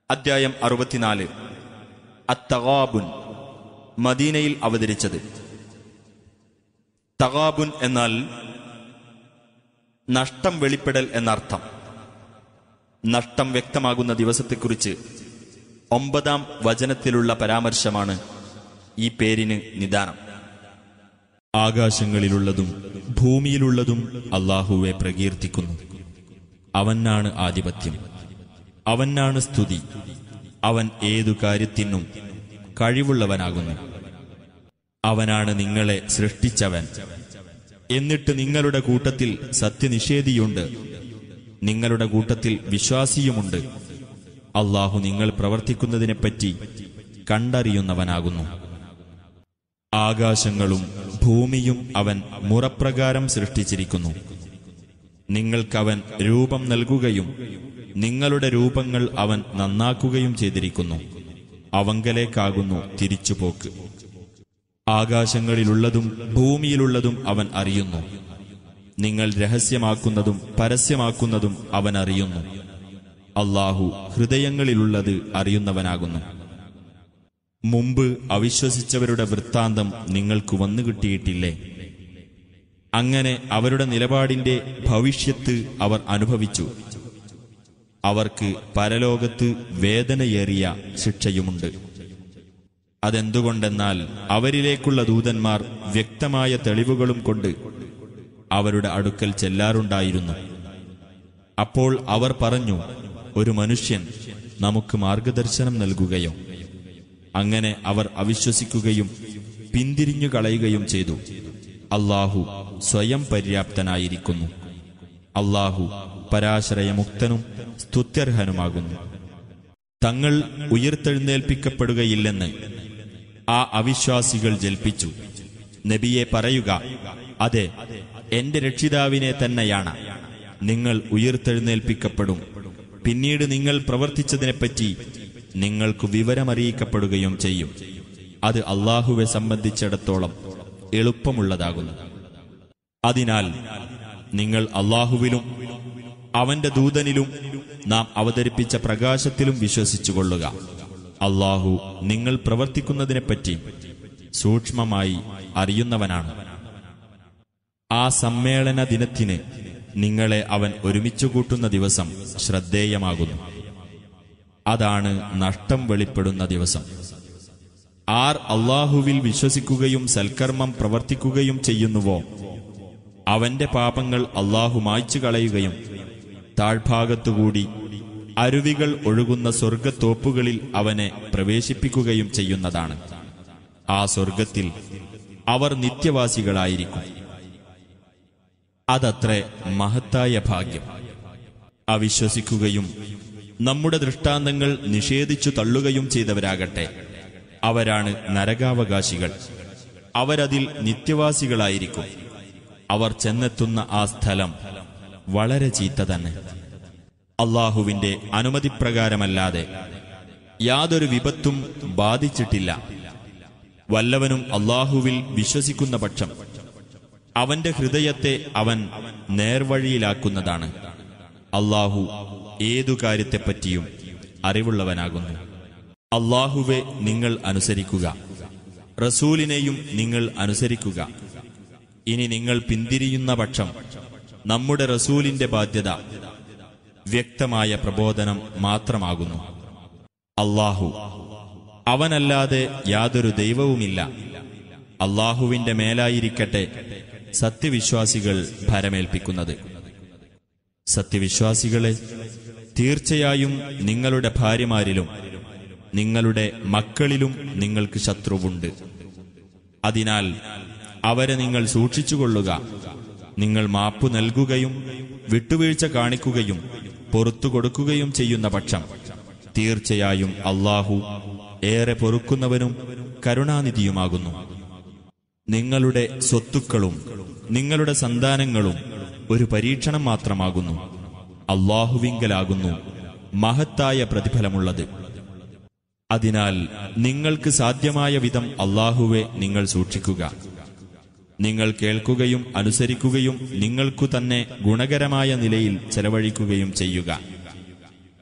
അദ്ധ്യായം അറുപത്തിനാല് അത്തഗാബുൻ മദീനയിൽ അവതരിച്ചത് തഗാബുൻ എന്നാൽ നഷ്ടം വെളിപ്പെടൽ എന്നർത്ഥം നഷ്ടം വ്യക്തമാകുന്ന ദിവസത്തെക്കുറിച്ച് ഒമ്പതാം വചനത്തിലുള്ള പരാമർശമാണ് ഈ പേരിന് നിദാനം ആകാശങ്ങളിലുള്ളതും ഭൂമിയിലുള്ളതും അള്ളാഹുവെ പ്രകീർത്തിക്കുന്നു അവനാണ് ആധിപത്യം അവനാണ് സ്തുതി അവൻ ഏതു കാര്യത്തിനും കഴിവുള്ളവനാകുന്നു അവനാണ് നിങ്ങളെ സൃഷ്ടിച്ചവൻ എന്നിട്ട് നിങ്ങളുടെ കൂട്ടത്തിൽ സത്യനിഷേധിയുണ്ട് നിങ്ങളുടെ കൂട്ടത്തിൽ വിശ്വാസിയുമുണ്ട് അള്ളാഹു നിങ്ങൾ പ്രവർത്തിക്കുന്നതിനെപ്പറ്റി കണ്ടറിയുന്നവനാകുന്നു ആകാശങ്ങളും ഭൂമിയും അവൻ മുറപ്രകാരം സൃഷ്ടിച്ചിരിക്കുന്നു നിങ്ങൾക്കവൻ രൂപം നൽകുകയും നിങ്ങളുടെ രൂപങ്ങൾ അവൻ നന്നാക്കുകയും ചെയ്തിരിക്കുന്നു അവങ്കലേക്കാകുന്നു തിരിച്ചുപോക്ക് ആകാശങ്ങളിലുള്ളതും ഭൂമിയിലുള്ളതും അവൻ അറിയുന്നു നിങ്ങൾ രഹസ്യമാക്കുന്നതും പരസ്യമാക്കുന്നതും അവൻ അറിയുന്നു അള്ളാഹു ഹൃദയങ്ങളിലുള്ളത് അറിയുന്നവനാകുന്നു മുമ്പ് അവിശ്വസിച്ചവരുടെ വൃത്താന്തം നിങ്ങൾക്ക് വന്നു കിട്ടിയിട്ടില്ലേ അങ്ങനെ അവരുടെ നിലപാടിന്റെ ഭവിഷ്യത്ത് അവർ അനുഭവിച്ചു അവർക്ക് പരലോകത്ത് വേദനയേറിയ ശിക്ഷയുമുണ്ട് അതെന്തുകൊണ്ടെന്നാൽ അവരിലേക്കുള്ള ദൂതന്മാർ വ്യക്തമായ തെളിവുകളും കൊണ്ട് അവരുടെ അടുക്കൽ ചെല്ലാറുണ്ടായിരുന്നു അപ്പോൾ അവർ പറഞ്ഞു ഒരു മനുഷ്യൻ നമുക്ക് മാർഗദർശനം നൽകുകയോ അങ്ങനെ അവർ അവിശ്വസിക്കുകയും പിന്തിരിഞ്ഞു കളയുകയും ചെയ്തു അള്ളാഹു സ്വയം പര്യാപ്തനായിരിക്കുന്നു അള്ളാഹു പരാശ്രയമുക്തനും സ്തുത്യർഹനുമാകുന്നു തങ്ങൾ ഉയർത്തെഴുന്നേൽപ്പിക്കപ്പെടുകയില്ലെന്ന് ആ അവിശ്വാസികൾ ജൽപ്പിച്ചു നബിയെ പറയുക അതെ എന്റെ രക്ഷിതാവിനെ തന്നെയാണ് നിങ്ങൾ ഉയർത്തെഴുന്നേൽപ്പിക്കപ്പെടും പിന്നീട് നിങ്ങൾ പ്രവർത്തിച്ചതിനെപ്പറ്റി നിങ്ങൾക്ക് വിവരമറിയിക്കപ്പെടുകയും ചെയ്യും അത് അള്ളാഹുവെ സംബന്ധിച്ചിടത്തോളം എളുപ്പമുള്ളതാകുന്നു അതിനാൽ നിങ്ങൾ അള്ളാഹുവിലും അവന്റെ ദൂതനിലും നാം അവതരിപ്പിച്ച പ്രകാശത്തിലും വിശ്വസിച്ചുകൊള്ളുക അള്ളാഹു നിങ്ങൾ പ്രവർത്തിക്കുന്നതിനെപ്പറ്റി സൂക്ഷ്മമായി അറിയുന്നവനാണ് ആ സമ്മേളന ദിനത്തിന് നിങ്ങളെ അവൻ ഒരുമിച്ചു കൂട്ടുന്ന ദിവസം ശ്രദ്ധേയമാകുന്നു അതാണ് നഷ്ടം വെളിപ്പെടുന്ന ദിവസം ആർ അള്ളാഹുവിൽ വിശ്വസിക്കുകയും സൽക്കർമ്മം പ്രവർത്തിക്കുകയും ചെയ്യുന്നുവോ അവന്റെ പാപങ്ങൾ അള്ളാഹു മായ്ച്ചു കളയുകയും താഴ്ഭാഗത്തുകൂടി അരുവികൾ ഒഴുകുന്ന സ്വർഗത്തോപ്പുകളിൽ അവനെ പ്രവേശിപ്പിക്കുകയും ചെയ്യുന്നതാണ് ആ സ്വർഗത്തിൽ അവർ നിത്യവാസികളായിരിക്കും അതത്രേ മഹത്തായ ഭാഗ്യം അവിശ്വസിക്കുകയും നമ്മുടെ ദൃഷ്ടാന്തങ്ങൾ നിഷേധിച്ചു തള്ളുകയും ചെയ്തവരാകട്ടെ അവരാണ് നരകാവകാശികൾ അവരതിൽ നിത്യവാസികളായിരിക്കും അവർ ചെന്നെത്തുന്ന ആ സ്ഥലം വളരെ ചീത്ത തന്നെ അള്ളാഹുവിന്റെ അനുമതിപ്രകാരമല്ലാതെ യാതൊരു വിപത്തും ബാധിച്ചിട്ടില്ല വല്ലവനും അള്ളാഹുവിൽ വിശ്വസിക്കുന്ന പക്ഷം അവന്റെ ഹൃദയത്തെ അവൻ നേർവഴിയിലാക്കുന്നതാണ് അള്ളാഹു ഏതു കാര്യത്തെപ്പറ്റിയും അറിവുള്ളവനാകുന്നു അള്ളാഹുവെ നിങ്ങൾ അനുസരിക്കുക റസൂലിനെയും നിങ്ങൾ അനുസരിക്കുക ഇനി നിങ്ങൾ പിന്തിരിയുന്ന പക്ഷം നമ്മുടെ റസൂലിന്റെ ബാധ്യത വ്യക്തമായ പ്രബോധനം മാത്രമാകുന്നു അള്ളാഹു അവനല്ലാതെ യാതൊരു ദൈവവുമില്ല അള്ളാഹുവിന്റെ മേലായിരിക്കട്ടെ സത്യവിശ്വാസികൾ ഭരമേൽപ്പിക്കുന്നത് സത്യവിശ്വാസികളെ തീർച്ചയായും നിങ്ങളുടെ ഭാര്യമാരിലും നിങ്ങളുടെ മക്കളിലും നിങ്ങൾക്ക് ശത്രുവുണ്ട് അതിനാൽ അവരെ നിങ്ങൾ സൂക്ഷിച്ചുകൊള്ളുക നിങ്ങൾ മാപ്പു നൽകുകയും വിട്ടുവീഴ്ച കാണിക്കുകയും പൊറത്തു കൊടുക്കുകയും ചെയ്യുന്ന പക്ഷം തീർച്ചയായും അള്ളാഹു ഏറെ പൊറുക്കുന്നവനും കരുണാനിധിയുമാകുന്നു നിങ്ങളുടെ സ്വത്തുക്കളും നിങ്ങളുടെ സന്താനങ്ങളും ഒരു പരീക്ഷണം മാത്രമാകുന്നു അള്ളാഹുവിങ്കലാകുന്നു മഹത്തായ പ്രതിഫലമുള്ളത് അതിനാൽ നിങ്ങൾക്ക് സാധ്യമായ വിധം അള്ളാഹുവെ നിങ്ങൾ സൂക്ഷിക്കുക നിങ്ങൾ കേൾക്കുകയും അനുസരിക്കുകയും നിങ്ങൾക്കു തന്നെ ഗുണകരമായ നിലയിൽ ചെലവഴിക്കുകയും ചെയ്യുക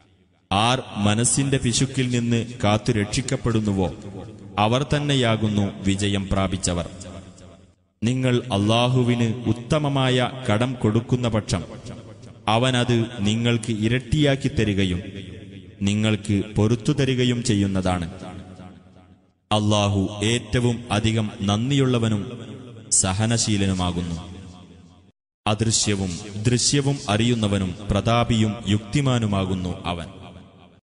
ആർ മനസ്സിന്റെ പിശുക്കിൽ നിന്ന് കാത്തു രക്ഷിക്കപ്പെടുന്നുവോ അവർ തന്നെയാകുന്നു വിജയം പ്രാപിച്ചവർ നിങ്ങൾ അള്ളാഹുവിന് ഉത്തമമായ കടം കൊടുക്കുന്ന പക്ഷം അവനത് നിങ്ങൾക്ക് ഇരട്ടിയാക്കി തരികയും നിങ്ങൾക്ക് പൊറത്തു തരികയും ചെയ്യുന്നതാണ് അള്ളാഹു ഏറ്റവും അധികം നന്ദിയുള്ളവനും സഹനശീലനുമാകുന്നു അദൃശ്യവും ദൃശ്യവും അറിയുന്നവനും പ്രതാപിയും യുക്തിമാനുമാകുന്നു അവൻ